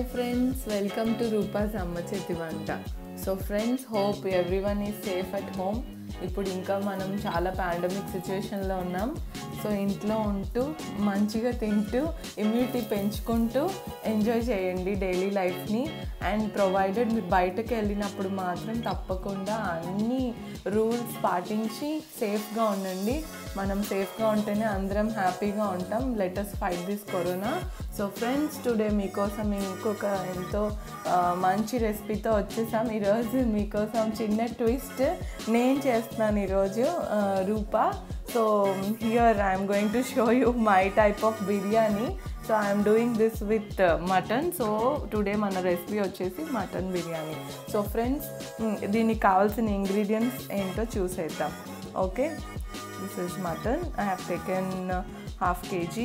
friends, welcome to Rupa's అమ్మ చేతి వంట so friends hope everyone is safe at home ఇప్పుడు ఇంకా మనం చాలా పాండమిక్ సిచ్యువేషన్లో ఉన్నాం సో ఇంట్లో ఉంటూ మంచిగా తింటూ ఇమ్యూనిటీ పెంచుకుంటూ ఎంజాయ్ చేయండి డైలీ లైఫ్ని అండ్ ప్రొవైడెడ్ మీరు బయటకు వెళ్ళినప్పుడు మాత్రం తప్పకుండా అన్ని రూల్స్ పాటించి సేఫ్గా ఉండండి మనం సేఫ్గా ఉంటేనే అందరం హ్యాపీగా ఉంటాం let us fight this corona so friends today మీకోసం ఇంకొక ఎంతో ఆ, మంచి రెసిపీతో వచ్చేసాం ఈరోజు మీకోసం చిన్న ట్విస్ట్ నేను చేస్తున్నాను ఈరోజు ఆ, Rupa so here I'm going to show you my type of biryani so I'm doing this with mutton so today మన రెసిపీ వచ్చేసి మటన్ బిర్యానీ సో ఫ్రెండ్స్ దీనికి కావాల్సిన ఇంగ్రీడియంట్స్ ఏంటో చూసేద్దాం okay this is mutton I have taken half KG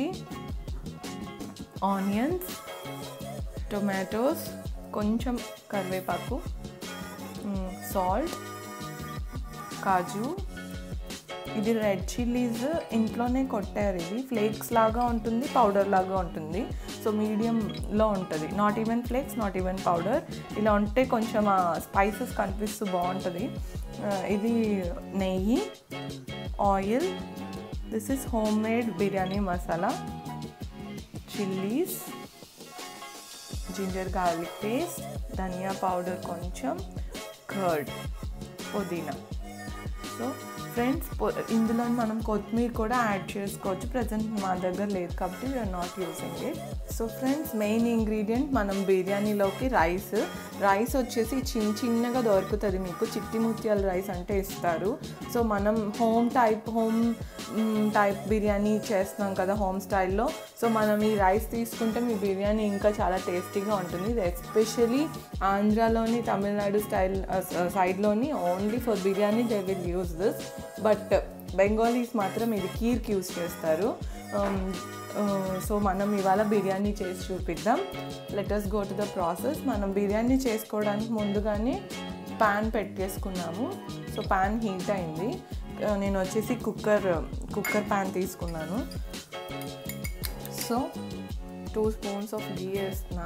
onions tomatoes కొంచెం కరివేపాకు salt కాజు ఇది red chillies ఇంట్లోనే కొట్టారు ఇది ఫ్లేక్స్ లాగా ఉంటుంది పౌడర్ లాగా ఉంటుంది సో మీడియంలో ఉంటుంది not even flakes not even powder ఇలా ఉంటే కొంచెం ఆ స్పైసెస్ కనిపిస్తూ బాగుంటుంది ఆ, ఇది నెయ్యి oil this is home made biryani masala chillies ginger garlic paste dhania powder కొంచెం కర్డ్ పుదీనా సో ఫ్రెండ్స్ ఇందులో మనం కొత్తిమీర కూడా యాడ్ చేసుకోవచ్చు ప్రజెంట్ మా దగ్గర లేదు కాబట్టి we are not using it so friends main ingredient మనం బిర్యానీలోకి రైస్ రైస్ వచ్చేసి చిన్న చిన్నగా దొరుకుతుంది మీకు చిట్టి ముత్యాల రైస్ అంటే ఇస్తారు సో మనం home type home type biryani చేస్తున్నాం కదా హోమ్ స్టైల్లో సో మనం ఈ రైస్ తీసుకుంటే మీ బిర్యానీ ఇంకా చాలా టేస్టీగా ఉంటుంది ఇది ఎస్పెషలీ ఆంధ్రాలోని తమిళనాడు స్టైల్ సైడ్లోని only for biryani they will use this but Bengalis మాత్రం ఇది కీర్కి యూజ్ చేస్తారు సో మనం ఇవాళ బిర్యానీ చేసి చూపిద్దాం let's go to the process మనం బిర్యానీ చేసుకోవడానికి ముందుగానే ప్యాన్ పెట్టేసుకున్నాము సో ప్యాన్ హీట్ అయింది ఆ, నేను వచ్చేసి కుక్కర్ కుక్కర్ ప్యాన్ తీసుకున్నాను so two spoons of ghee వేస్తున్నా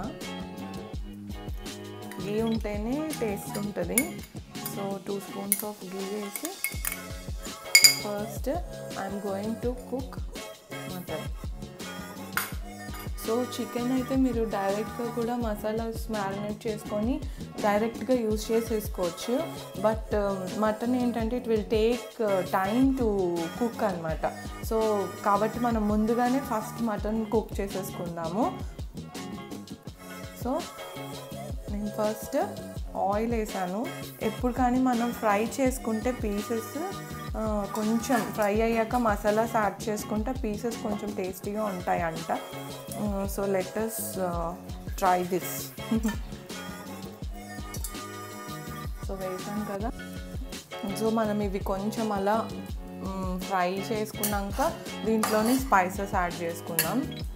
గీ ఉంటేనే టేస్ట్ ఉంటుంది so two spoons of ghee వేసి first I'm going to cook mutton so chicken అయితే మీరు డైరెక్ట్గా కూడా మసాలాస్ మ్యారినేట్ చేసుకొని డైరెక్ట్గా యూస్ చేసేసుకోవచ్చు బట్ మటన్ ఏంటంటే it will take time to cook అనమాట సో కాబట్టి మనం ముందుగానే ఫస్ట్ మటన్ కుక్ చేసేసుకుందాము సో నేను ఫస్ట్ ఆయిల్ వేసాను ఎప్పుడు కానీ మనం ఫ్రై చేసుకుంటే పీసెస్ కొంచెం ఫ్రై అయ్యాక మసాలాస్ యాడ్ చేసుకుంటే పీసెస్ కొంచెం టేస్టీగా ఉంటాయి అంట so let's try this so వేసాం కదా సో మనం ఇవి కొంచెం అలా ఫ్రై చేసుకున్నాక దీంట్లోనే స్పైసెస్ యాడ్ చేసుకుందాం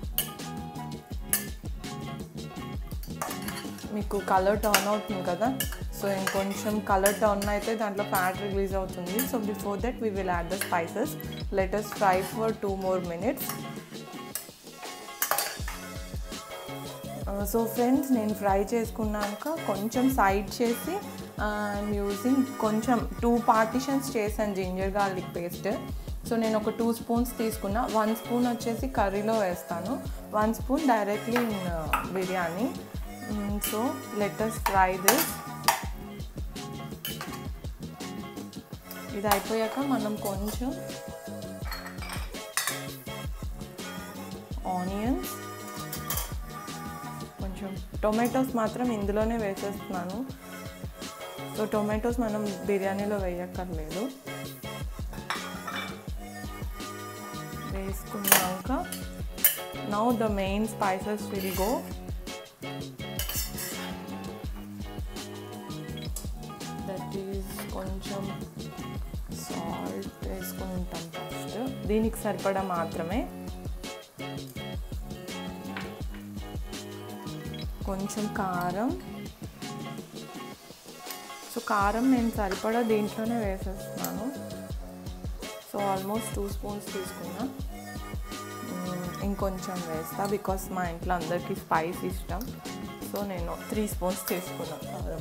మీకు కలర్ టర్న్ అవుతుంది కదా సో ఇంకొంచెం కలర్ టర్న్ అయితే దాంట్లో ఫ్యాట్ రిలీజ్ అవుతుంది so before that we will add the spices let's fry for two more minutes so friends నేను ఫ్రై చేసుకున్నాక కొంచెం సైడ్ చేసి ఐఎమ్ యూజింగ్ కొంచెం టూ పార్టిషన్స్ చేశాను జింజర్ గార్లిక్ పేస్ట్ సో నేను ఒక టూ స్పూన్స్ తీసుకున్నా వన్ స్పూన్ వచ్చేసి కర్రీలో వేస్తాను one spoon directly in biryani so let's fry this ఇది అయిపోయాక మనం కొంచెం ఆనియన్స్ కొంచెం టొమాటోస్ మాత్రం ఇందులోనే వేసేస్తున్నాను సో టొమాటోస్ మనం బిర్యానీలో వేయక్కర్లేదు వేసుకున్నాక now the main spices will go that is కొంచెం సాల్ట్ వేసుకొని ఉంటాం ఫస్ట్ దీనికి సరిపడా మాత్రమే కొంచెం కారం సో కారం నేను సరిపడా దీంట్లోనే వేసేస్తున్నాను సో ఆల్మోస్ట్ టూ స్పూన్స్ తీసుకున్నా మ్మ్, ఇంకొంచెం వేస్తా బికాస్ మా ఇంట్లో అందరికీ స్పైస్ ఇష్టం సో నేను త్రీ స్పూన్స్ తీసుకున్నాను కారం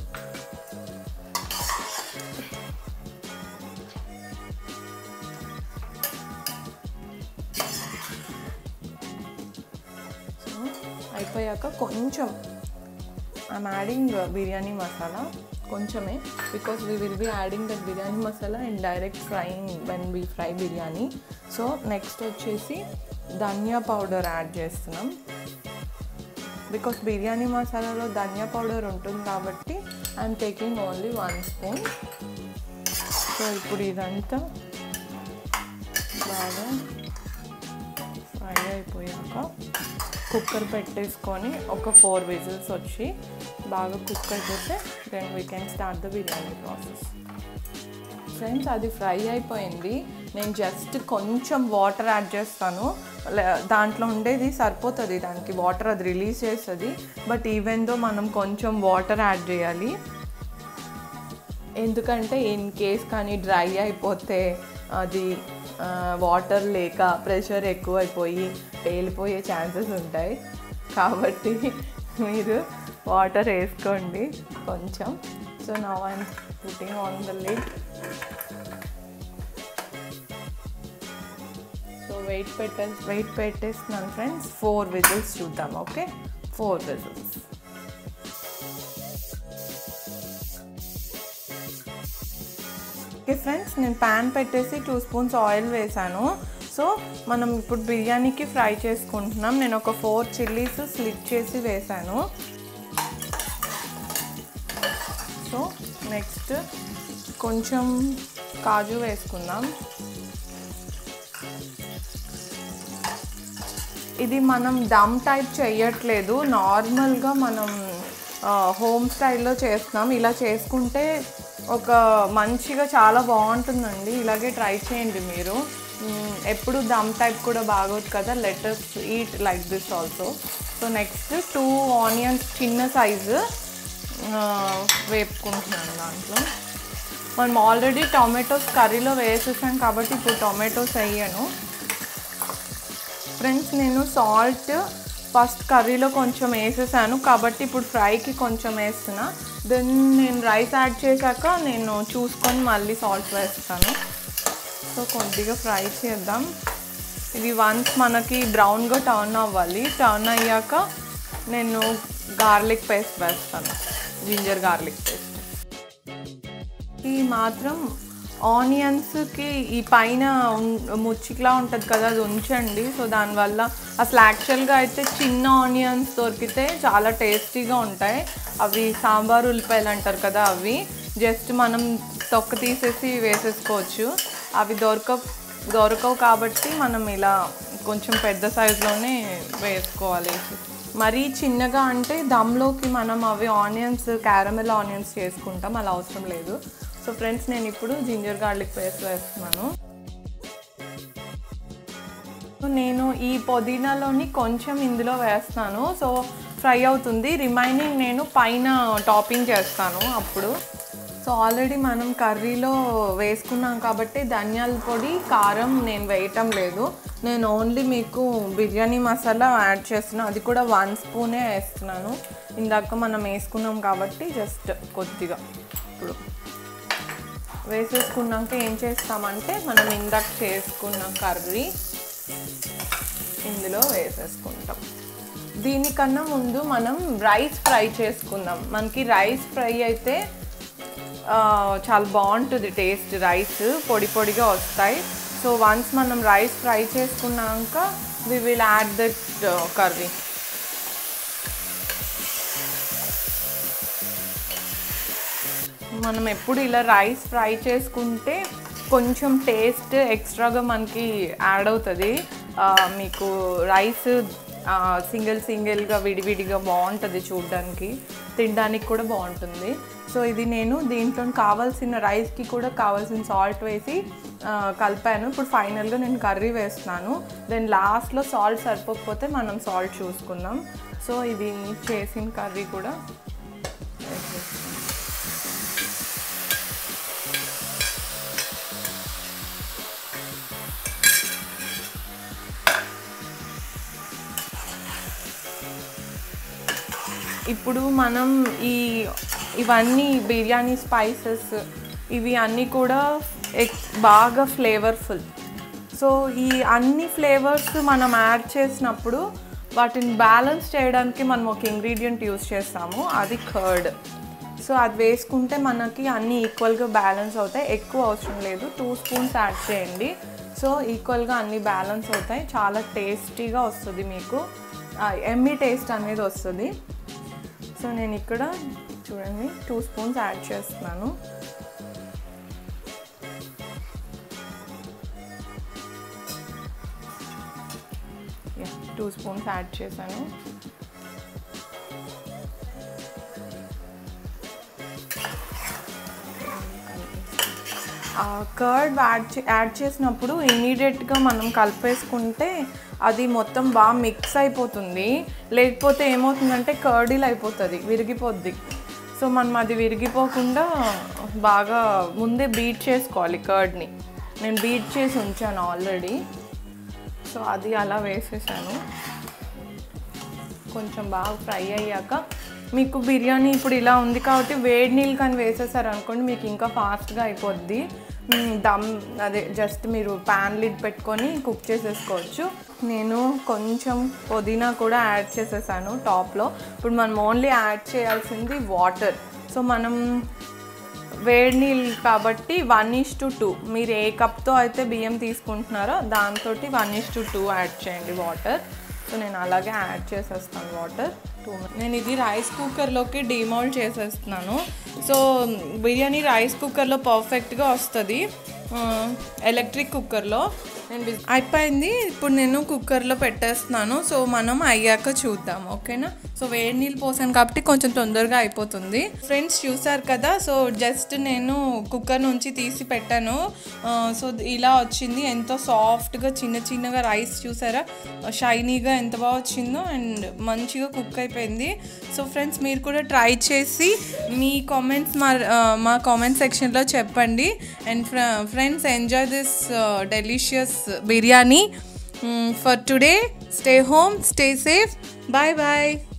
సో అయిపోయాక కొంచెం ఐఎమ్ యాడింగ్ బిర్యానీ మసాలా కొంచెమే because we will be adding that biryani masala and direct frying when we fry biryani so next వచ్చేసి ధనియా పౌడర్ యాడ్ చేస్తున్నాం బికాస్ బిర్యానీ మసాలాలో ధనియా పౌడర్ ఉంటుంది కాబట్టి I'm taking only one spoon so ఇప్పుడు ఇదంతా బాగా ఫ్రై అయిపోయాక కుక్కర్ పెట్టేసుకొని ఒక ఫోర్ విజిల్స్ వచ్చి బాగా కుక్ అయిపోతే then we can start the biryani process friends అది ఫ్రై అయిపోయింది నేను జస్ట్ కొంచెం వాటర్ యాడ్ చేస్తాను లే- దాంట్లో ఉండేది సరిపోతుంది దానికి వాటర్ అది రిలీజ్ చేస్తుంది బట్ ఈవెన్ దో మనం కొంచెం వాటర్ యాడ్ చేయాలి ఎందుకంటే ఇన్ కేస్ కానీ డ్రై అయిపోతే అది వాటర్ లేక ప్రెషర్ ఎక్కువైపోయి పేలిపోయే ఛాన్సెస్ ఉంటాయి కాబట్టి మీరు వాటర్ వేసుకోండి కొంచెం సో నా I'm putting on the lid so weight పెట్టే వెయిట్ పెట్టేస్తున్నాను ఫ్రెండ్స్ ఫోర్ విజిల్స్ చూద్దాం okay four whistles okay friends నేను ప్యాన్ పెట్టేసి టూ స్పూన్స్ ఆయిల్ వేసాను సో మనం ఇప్పుడు బిర్యానీకి ఫ్రై చేసుకుంటున్నాం నేను ఒక ఫోర్ చిల్లీస్ స్లిట్ చేసి వేసాను సో నెక్స్ట్ కొంచెం కాజు వేసుకుందాం ఇది మనం దమ్ టైప్ చేయట్లేదు నార్మల్గా మనం హోమ్ స్టైల్లో చేస్తున్నాం ఇలా చేసుకుంటే ఒక మంచిగా చాలా బాగుంటుందండి ఇలాగే ట్రై చేయండి మీరు మ్మ్, ఎప్పుడు దమ్ టైప్ కూడా బాగోదు కదా let's eat like this also so next two onions చిన్న సైజు వేపుకుంటున్నాను దాంట్లో మనం ఆల్రెడీ టొమాటోస్ కర్రీలో వేసేసాం కాబట్టి ఇప్పుడు టొమాటోస్ వేయను ఫ్రెండ్స్ నేను సాల్ట్ ఫస్ట్ కర్రీలో కొంచెం వేసేసాను కాబట్టి ఇప్పుడు ఫ్రైకి కొంచెం వేస్తున్నా దెన్ నేను రైస్ యాడ్ చేశాక నేను చూసుకొని మళ్ళీ సాల్ట్ వేస్తాను సో కొద్దిగా ఫ్రై చేద్దాం ఇది వన్స్ మనకి బ్రౌన్గా టర్న్ అవ్వాలి టర్న్ అయ్యాక నేను గార్లిక్ పేస్ట్ వేస్తాను జింజర్ గార్లిక్ పేస్ట్ ఈ మాత్రం ఆనియన్స్కి ఈ పైన ఉన్- ముచ్చికలా ఉంటుంది కదా అది ఉంచండి సో దానివల్ల అసలు యాక్చువల్గా అయితే చిన్న ఆనియన్స్ దొరికితే చాలా టేస్టీగా ఉంటాయి అవి సాంబార్ ఉల్లిపాయలు అంటారు కదా అవి జస్ట్ మనం తొక్క తీసేసి వేసేసుకోవచ్చు అవి దొరక దొరకవు కాబట్టి మనం ఇలా కొంచెం పెద్ద సైజులోనే వేసుకోవాలి మరీ చిన్నగా అంటే దమ్లోకి మనం అవి ఆనియన్స్ క్యారమెల్ ఆనియన్స్ చేసుకుంటాం అలా అవసరం లేదు సో ఫ్రెండ్స్ నేను ఇప్పుడు జింజర్ గార్లిక్ పేస్ట్ వేస్తున్నాను సో నేను ఈ పుదీనాలోని కొంచెం ఇందులో వేస్తాను సో ఫ్రై అవుతుంది రిమైనింగ్ నేను పైన టాపింగ్ చేస్తాను అప్పుడు సో ఆల్రెడీ మనం కర్రీలో వేసుకున్నాం కాబట్టి ధనియాల పొడి కారం నేను వేయటం లేదు నేను ఓన్లీ మీకు బిర్యానీ మసాలా యాడ్ చేస్తున్నాను అది కూడా వన్ స్పూనే వేస్తున్నాను ఇందాక మనం వేసుకున్నాం కాబట్టి జస్ట్ కొద్దిగా ఇప్పుడు వేసేసుకున్నాక ఏం చేస్తామంటే మనం ఇందాక చేసుకున్న కర్రీ ఇందులో వేసేసుకుంటాం దీనికన్నా ముందు మనం రైస్ ఫ్రై చేసుకుందాం మనకి రైస్ ఫ్రై అయితే ఆ, చాలా బాగుంటుంది టేస్ట్ రైస్ పొడి పొడిగా వస్తాయి సో వన్స్ మనం రైస్ ఫ్రై చేసుకున్నాక we will add that curry మనం ఎప్పుడు ఇలా రైస్ ఫ్రై చేసుకుంటే కొంచెం టేస్ట్ ఎక్స్ట్రాగా మనకి యాడ్ అవుతుంది ఆ, మీకు రైస్ సింగిల్ సింగిల్గా విడివిడిగా బాగుంటుంది చూడడానికి తినడానికి కూడా బాగుంటుంది సో ఇది నేను దీంట్లో కావాల్సిన రైస్కి కూడా కావాల్సిన సాల్ట్ వేసి ఆ, కలిపాను ఇప్పుడు ఫైనల్గా నేను కర్రీ వేస్తున్నాను దెన్ లాస్ట్లో సాల్ట్ సరిపోకపోతే మనం సాల్ట్ చూసుకుందాం సో ఇది చేసిన కర్రీ కూడా వేసేస్తాను ఇప్పుడు మనం ఈ ఇవన్నీ బిర్యానీ స్పైసెస్ ఇవి అన్నీ కూడా ఎక్ బాగా ఫ్లేవర్ఫుల్ సో ఈ అన్ని ఫ్లేవర్స్ మనం యాడ్ చేసినప్పుడు వాటిని బ్యాలెన్స్ చేయడానికి మనం ఒక ఇంగ్రీడియంట్ యూస్ చేస్తాము అది కర్డ్ సో అది వేసుకుంటే మనకి అన్నీ ఈక్వల్గా బ్యాలెన్స్ అవుతాయి ఎక్కువ అవసరం లేదు టూ స్పూన్స్ యాడ్ చేయండి సో ఈక్వల్గా అన్నీ బ్యాలెన్స్ అవుతాయి చాలా టేస్టీగా వస్తుంది మీకు ఎమ్మి టేస్ట్ అనేది వస్తుంది సో నేను ఇక్కడ చూడండి టూ స్పూన్స్ యాడ్ చేస్తున్నాను టూ స్పూన్స్ యాడ్ చేశాను కర్డ్ యాడ్ చే యాడ్ చేసినప్పుడు ఇమీడియట్గా మనం కలిపేసుకుంటే అది మొత్తం బాగా మిక్స్ అయిపోతుంది లేకపోతే ఏమవుతుందంటే కర్డీలు అయిపోతుంది విరిగిపోద్ది సో మనం అది విరిగిపోకుండా బాగా ముందే బీట్ చేసుకోవాలి కర్డ్ని నేను బీట్ చేసి ఉంచాను ఆల్రెడీ సో అది అలా వేసేసాను కొంచెం బాగా ఫ్రై అయ్యాక మీకు బిర్యానీ ఇప్పుడు ఇలా ఉంది కాబట్టి వేడి నీళ్ళు కానీ వేసేసారు అనుకోండి మీకు ఇంకా ఫాస్ట్గా అయిపోద్ది మ్, దమ్ అదే జస్ట్ మీరు ప్యాన్ లిడ్ పెట్టుకొని కుక్ చేసేసుకోవచ్చు నేను కొంచెం పుదీనా కూడా యాడ్ చేసేసాను టాప్లో ఇప్పుడు మనం ఓన్లీ యాడ్ చేయాల్సింది వాటర్ సో మనం వేడి నీళ్ళు కాబట్టి వన్ ఇస్ టు టూ మీరు ఏ కప్తో అయితే బియ్యం తీసుకుంటున్నారో దాంతో one is to two add చేయండి వాటర్ సో నేను అలాగే యాడ్ చేసేస్తాను వాటర్ టూ నేను ఇది రైస్ కుక్కర్లోకి డిమోల్డ్ చేసేస్తున్నాను సో బిర్యానీ రైస్ కుక్కర్లో పర్ఫెక్ట్గా వస్తుంది ఎలక్ట్రిక్ కుక్కర్లో నేను బిజ్- అయిపోయింది ఇప్పుడు నేను కుక్కర్లో పెట్టేస్తున్నాను సో మనం అయ్యాక చూద్దాం ఓకేనా సో వేడి నీళ్ళు పోసాను కాబట్టి కొంచెం తొందరగా అయిపోతుంది ఫ్రెండ్స్ చూసారు కదా సో జస్ట్ నేను కుక్కర్ నుంచి తీసి పెట్టాను ఆ, సో ఇలా వచ్చింది ఎంతో సాఫ్ట్గా చిన్న చిన్నగా రైస్ చూసారా షైనీగా ఎంత బాగా వచ్చిందో అండ్ మంచిగా కుక్ అయిపోయింది సో ఫ్రెండ్స్ మీరు కూడా ట్రై చేసి మీ కామెంట్స్ మా ఆ, మా కామెంట్ సెక్షన్లో చెప్పండి and friends enjoy this delicious biryani for today stay home stay safe bye bye